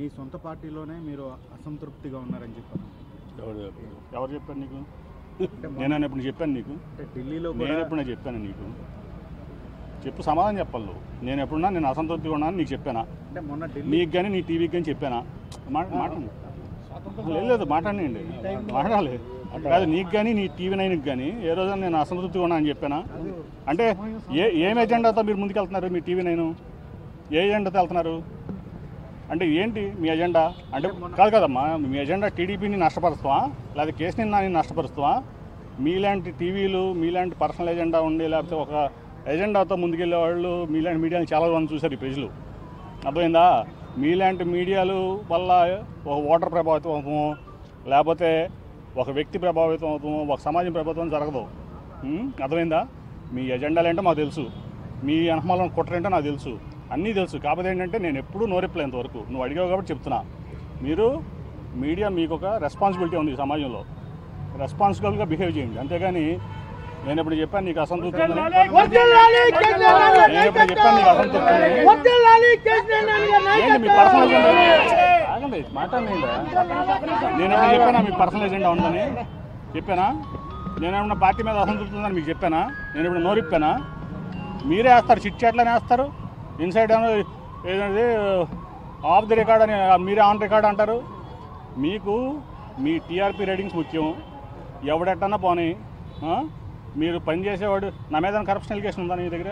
మీ సొంత పార్టీలోనే మీరు అసంతృప్తిగా ఉన్నారని చెప్పారు ఎవరు చెప్పారు? ఎవరు చెప్పారు నీకు అంటే మొన్న- నేను ఎప్పుడు చెప్పాను నీకు అంటే ఢిల్లీలో కూడా నేను ఎప్పుడైనా చెప్పాను నీకు చెప్పు సమాధానం చెప్పాలి నువ్వు నేను ఎప్పుడున్నా నేను అసంతృప్తిగా ఉన్నాను నీకు చెప్పానా అంటే మొన్న ఢిల్లీ నీకు కానీ నీ టీవీకి కానీ చెప్పానా మాట మాట్లాడు లేదు లేదు మాట్లాడండి మాట్లాడాలి కాదు నీకు కానీ నీ టీవీ నైన్కి కానీ ఏ రోజు నేను అసంతృప్తిగా ఉన్నా అని చెప్పానా అంటే ఏ ఏం ఎజెండాతో మీరు ముందుకెళ్తున్నారు మీ టీవీ నైన్ ఏ ఎజెండాతో వెళ్తున్నారు అంటే ఏంటి మీ ఎజెండా అంటే కాదు కదమ్మా మీ ఎజెండా టీడీపీని నష్టపరుస్తావా లేదా కేసీని నాని నష్టపరుస్తావా మీలాంటి టీవీలు మీలాంటి పర్సనల్ ఎజెండా ఉండి లేకపోతే ఒక ఎజెండాతో ముందుకెళ్ళే వాళ్ళు మీలాంటి మీడియాని చాలా మంది చూశారు ఈ ప్రజలు అర్థమైందా మీలాంటి మీడియాలు వల్ల ఒక ఓటర్ ప్రభావితం అవుతాము లేకపోతే ఒక వ్యక్తి ప్రభావితం అవుతాము ఒక సమాజం ప్రభావితం జరగదు ఉం? అర్థమైందా మీ ఎజెండాలు ఏంటో మాకు తెలుసు మీ అనమాలను కుట్రేంటో నాకు తెలుసు అన్నీ తెలుసు కాకపోతే ఏంటంటే నేను ఎప్పుడూ నోరెప్పలేంత వరకు నువ్వు అడిగావు కాబట్టి చెప్తున్నా మీరు మీడియా మీకు ఒక రెస్పాన్సిబిలిటీ ఉంది ఈ సమాజంలో రెస్పాన్సిబుల్గా బిహేవ్ చేయండి అంతేగాని నేను ఇప్పుడు చెప్పాను నీకు అసంతృప్తి ఉందని వర్ధిల్లాలి కేసీఆర్ గారి నేను ఇప్పుడు చెప్పాను నీకు అసంతృప్తి ఉందని వర్ధిల్లాలి కేసీఆర్ గారి ఏంటి మీ పర్సనల్ ఎజెండా ఆగండి మాట్లాడండి నేను ఎప్పుడు చెప్పానా మీ పర్సనల్ ఎజెండా ఉందని చెప్పానా నేను ఏమన్నా పార్టీ మీద అసంతృప్తి ఉందని మీకు చెప్పానా నేను ఇప్పుడు నోరిప్పానా మీరే వేస్తారు చిట్ చాట్లనే వేస్తారు ఇన్సైడ్ ఏమో ఏదంటే ఆఫ్ ది రికార్డ్ అని మీరే ఆన్ రికార్డ్ అంటారు మీకు మీ టీఆర్పీ రేటింగ్స్ ముఖ్యం ఎవడెట్టన్నా పోనీ ఆ? మీరు పని చేసేవాడు నా మీద కరప్షన్ ఎలిగేషన్ ఉందా నీ దగ్గర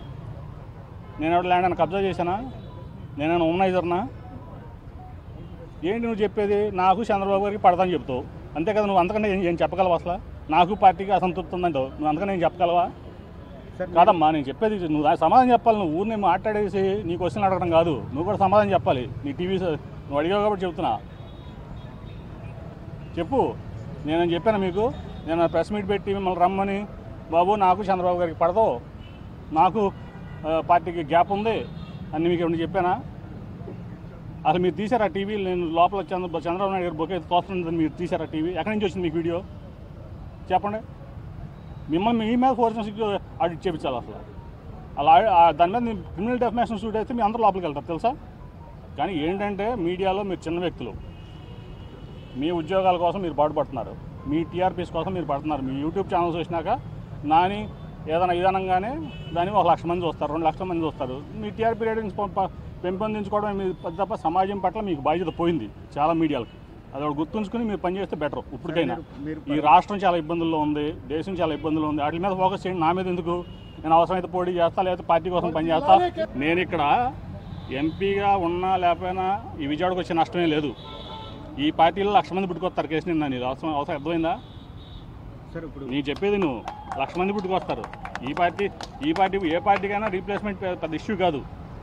నేను ఎవడు ల్యాండ్ అని కబ్జా చేశానా నేనేమైనా ఉమ్నైజర్నా ఏంటి నువ్వు చెప్పేది నాకు చంద్రబాబు గారికి పడదని చెప్తావు అంతే కదా నువ్వు అంతకన్నా ఏం ఏం చెప్పగలవా అసలు నాకు పార్టీకి అసంతృప్తి ఉందంటావు నువ్వు అంతకన్నా ఏం చెప్పగలవా సార్ కాదమ్మా నేను చెప్పేది నువ్వు దానికి సమాధానం చెప్పాలి నువ్వు ఊరిని మాట్లాడేసి నీ క్వశ్చన్ అడగడం కాదు నువ్వు కూడా సమాధానం చెప్పాలి నీ టీవీ స- నువ్వు అడిగావు కాబట్టి చెప్తున్నా చెప్పు నేను చెప్పాను మీకు నేను ప్రెస్ మీట్ పెట్టి మిమ్మల్ని రమ్మని బాబు నాకు చంద్రబాబు గారికి పడదు నాకు ఆ, పార్టీకి గ్యాప్ ఉంది అని మీకు ఏమన్నా చెప్పానా అసలు మీరు తీసారా టీవీ నేను లోపల చంద్ర చంద్రబాబు నాయుడు గారు బొకే తోస్తుందని మీరు తీసారా టీవీ ఎక్కడి నుంచి వచ్చింది మీకు వీడియో చెప్పండి మిమ్మల్ని మీ మీద ఫోరెన్సిక్ ఆడిట్ చేయించాలి అసలు అలా ఆ దాని మీద క్రిమినల్ డెఫినేషన్ సూట్ అయితే మీ అందరూ లోపలికి వెళ్తారు తెలుసా కానీ ఏంటంటే మీడియాలో మీరు చిన్న వ్యక్తులు మీ ఉద్యోగాల కోసం మీరు పాటుపడుతున్నారు మీ టీఆర్పీస్ కోసం మీరు పడుతున్నారు మీ యూట్యూబ్ ఛానల్స్ వచ్చినాక నాని ఏదైనా విధానంగానే దాన్ని ఒక లక్ష మంది చూస్తారు రెండు లక్షల మంది చూస్తారు మీ టీఆర్పీ రేటింగ్స్ పంప- పెంపొందించుకోవడం మీ తప్ప సమాజం పట్ల మీకు బాధ్యత పోయింది చాలా మీడియాలకి అది ఒకటి గుర్తుంచుకుని మీరు పనిచేస్తే బెటర్ ఇప్పటికైనా మీరు ఈ రాష్ట్రం చాలా ఇబ్బందుల్లో ఉంది దేశం చాలా ఇబ్బందుల్లో ఉంది వాటి మీద ఫోకస్ చేయండి నా మీద ఎందుకు నేను అవసరమైతే పోటీ చేస్తా లేకపోతే పార్టీ కోసం పని చేస్తా నేను ఇక్కడ ఎంపీగా ఉన్నా లేకపోయినా ఈ విజయవాడకు వచ్చే నష్టమే లేదు ఈ పార్టీలో లక్ష మంది పుట్టుకొస్తారు కేసు నిన్న నీకు అవసరం అవసరం అర్థమైందా సార్ ఇప్పుడు నీకు చెప్పేది నువ్వు లక్ష మంది పుట్టుకొస్తారు ఈ పార్టీ ఈ పార్టీ ఏ పార్టీకైనా రీప్లేస్మెంట్ పెద్ద ఇష్యూ కాదు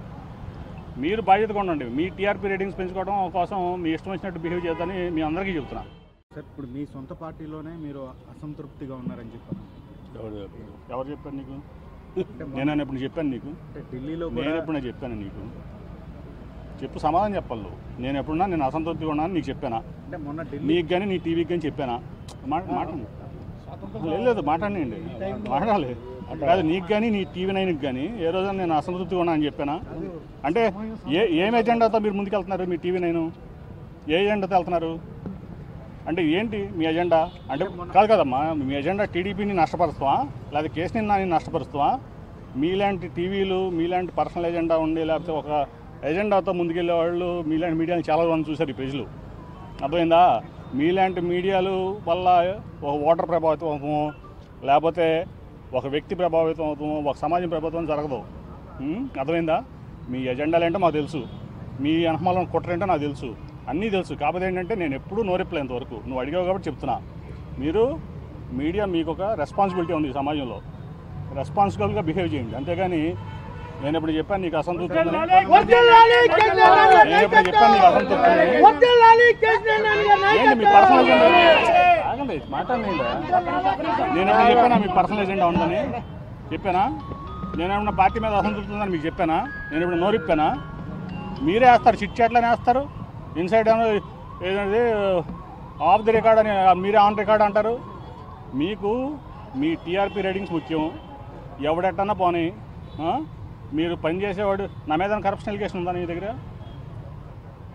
మీరు బాధ్యతగా ఉండండి మీ టీఆర్పీ రేటింగ్స్ పెంచుకోవడం కోసం మీ ఇష్టం వచ్చినట్టు బిహేవ్ చేద్దని మీ అందరికీ చెప్తున్నా సార్ ఇప్పుడు మీ సొంత పార్టీలోనే మీరు అసంతృప్తిగా ఉన్నారని చెప్పారు ఎవరు చెప్పారు ఎవరు చెప్పారు నీకు అంటే మొన్న- నేను ఎప్పుడు చెప్పాను నీకు అంటే ఢిల్లీలో నేను కూడా ఎప్పుడైనా చెప్పాను నీకు చెప్పు సమాధానం చెప్పాలి నువ్వు నేను ఎప్పుడున్నా నేను అసంతృప్తిగా ఉన్నాను నీకు చెప్పానా అంటే మొన్న ఢిల్లీ నీకు కానీ నీ టీవీకి కానీ చెప్పానా మాట మాట్లాడండి లేదు లేదు మాట్లాడండి మాట్లాడాలి కాదు నీకు కానీ నీ టీవీ నైన్కి కానీ ఏ రోజు నేను అసంతృప్తిగా ఉన్నా అని చెప్పానా అంటే ఏ ఏం ఎజెండాతో మీరు ముందుకెళ్తున్నారు మీ టీవీ నైన్ ఏ ఎజెండాతో వెళ్తున్నారు అంటే ఏంటి మీ ఎజెండా అంటే కాదు కదమ్మా మీ ఎజెండా టీడీపీని నష్టపరుస్తావా లేదా కేసీని నాని నష్టపరుస్తావా మీలాంటి టీవీలు మీలాంటి పర్సనల్ ఎజెండా ఉండి లేకపోతే ఒక ఎజెండాతో ముందుకెళ్ళే వాళ్ళు మీలాంటి మీడియాని చాలా మంది చూశారు ఈ ప్రజలు అర్థమైందా మీలాంటి మీడియాలు వల్ల ఒక ఓటర్ ప్రభావితం అవుతాము లేకపోతే ఒక వ్యక్తి ప్రభావితం అవుతాము ఒక సమాజం ప్రభావితం జరగదు ఉం? అర్థమైందా మీ ఎజెండాలు ఏంటో మాకు తెలుసు మీ అనమాలను కుట్రేంటో నాకు తెలుసు అన్నీ తెలుసు కాకపోతే ఏంటంటే నేను ఎప్పుడూ నోరెప్పలేంత వరకు నువ్వు అడిగావు కాబట్టి చెప్తున్నా మీరు మీడియా మీకు ఒక రెస్పాన్సిబిలిటీ ఉంది ఈ సమాజంలో రెస్పాన్సిబుల్గా బిహేవ్ చేయండి అంతేగాని నేను ఇప్పుడు చెప్పాను నీకు అసంతృప్తి ఉందని వర్ధిల్లాలి కేసీఆర్ గారి నేను ఇప్పుడు చెప్పాను నీకు అసంతృప్తి ఉందని వర్ధిల్లాలి కేసీఆర్ గారి ఏంటి మీ పర్సనల్ ఎజెండా ఆగండి మాట్లాడండి నేను ఎప్పుడు చెప్పానా మీ పర్సనల్ ఎజెండా ఉందని చెప్పానా నేను ఏమన్నా పార్టీ మీద అసంతృప్తి ఉందని మీకు చెప్పానా నేను ఇప్పుడు నోరిప్పానా మీరే వేస్తారు చిట్ చాట్లనే వేస్తారు ఇన్సైడ్ ఏమో ఏదంటే ఆఫ్ ది రికార్డ్ అని మీరే ఆన్ రికార్డ్ అంటారు మీకు మీ టీఆర్పీ రేటింగ్స్ ముఖ్యం ఎవడెట్టన్నా పోనీ ఆ? మీరు పని చేసేవాడు నా మీద కరప్షన్ ఎలిగేషన్ ఉందా నీ దగ్గర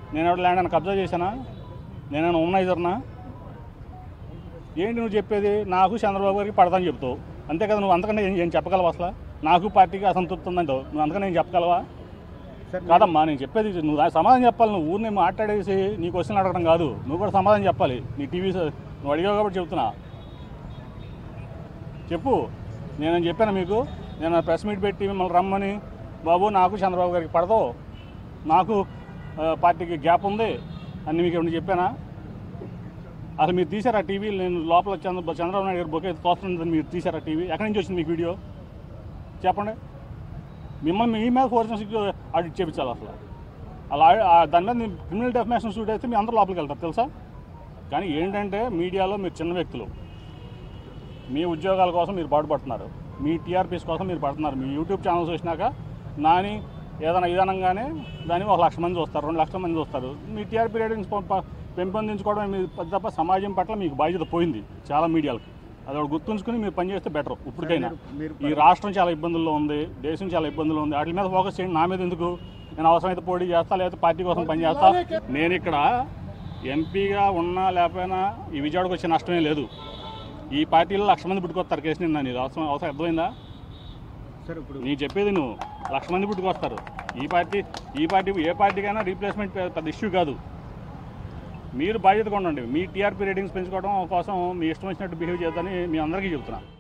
నేను ఎవరు ల్యాండ్ అని కబ్జా చేశానా నేనేమైనా ఉమ్మనైజర్నా ఏంటి నువ్వు చెప్పేది నాకు చంద్రబాబు గారికి పడతాను చెప్తావు అంతే కదా నువ్వు అంతకన్నా ఏం ఏం చెప్పగలవా అసలు నాకు పార్టీకి అసంతృప్తి ఉందంటావు నువ్వు అంతకన్నా ఏం చెప్పగలవా సార్ కాదమ్మా నేను చెప్పేది నువ్వు దానికి సమాధానం చెప్పాలి నువ్వు ఊరిని మాట్లాడేసి నీ క్వశ్చన్ అడగడం కాదు నువ్వు కూడా సమాధానం చెప్పాలి నీ టీవీ స- నువ్వు అడిగావు కాబట్టి చెప్తున్నా చెప్పు నేను చెప్పాను మీకు నేను ప్రెస్ మీట్ పెట్టి మిమ్మల్ని రమ్మని బాబు నాకు చంద్రబాబు గారికి పడదు నాకు ఆ, పార్టీకి గ్యాప్ ఉంది అని మీకు ఏమైనా చెప్పానా అసలు మీరు తీసారా టీవీ నేను లోపల చంద్ర చంద్రబాబు నాయుడు గారు బొకే తోస్తుందని మీరు తీసారా టీవీ ఎక్కడి నుంచి వచ్చింది మీకు వీడియో చెప్పండి మిమ్మల్ని మీ మీద ఫోరెన్సిక్ ఆడిట్ చేయించాలి అసలు అలా ఆ దాని మీద క్రిమినల్ డెఫినేషన్ సూట్ అయితే మీ అందరూ లోపలికి వెళ్తారు తెలుసా కానీ ఏంటంటే మీడియాలో మీరు చిన్న వ్యక్తులు మీ ఉద్యోగాల కోసం మీరు పాటుపడుతున్నారు మీ టీఆర్పీస్ కోసం మీరు పడుతున్నారు మీ యూట్యూబ్ ఛానల్స్ వచ్చినాక నాని ఏదైనా విధానంగానే దాన్ని ఒక లక్ష మంది చూస్తారు రెండు లక్షల మంది చూస్తారు మీ టీఆర్పీ రేటింగ్స్ ప- ప- పెంపొందించుకోవడం మీ తప్ప సమాజం పట్ల మీకు బాధ్యత పోయింది చాలా మీడియాలకి అది ఒకటి గుర్తుంచుకుని మీరు పనిచేస్తే బెటర్ ఇప్పటికైనా మీరు ఈ రాష్ట్రం చాలా ఇబ్బందుల్లో ఉంది దేశం చాలా ఇబ్బందుల్లో ఉంది వాటి మీద ఫోకస్ చేయండి నా మీద ఎందుకు నేను అవసరమైతే పోటీ చేస్తా లేకపోతే పార్టీ కోసం పని చేస్తా నేను ఇక్కడ ఎంపీగా ఉన్నా లేకపోయినా ఈ విజయవాడకు వచ్చే నష్టమే లేదు ఈ పార్టీలో లక్ష మంది పుట్టుకొస్తారు కేసు నిన్న నీకు అవసరం అవసరం అర్థమైందా సార్ ఇప్పుడు నీ చెప్పేది నువ్వు లక్ష మంది పుట్టుకొస్తారు ఈ పార్టీ ఈ పార్టీ ఏ పార్టీకైనా రీప్లేస్మెంట్ పె- పెద్ద ఇష్యూ కాదు మీరు బాధ్యతగా ఉండండి మీ టీఆర్పీ రేటింగ్స్ పెంచుకోవడం కోసం మీ ఇష్టం వచ్చినట్టు బిహేవ్ చేద్దని మీ అందరికీ చెప్తున్నా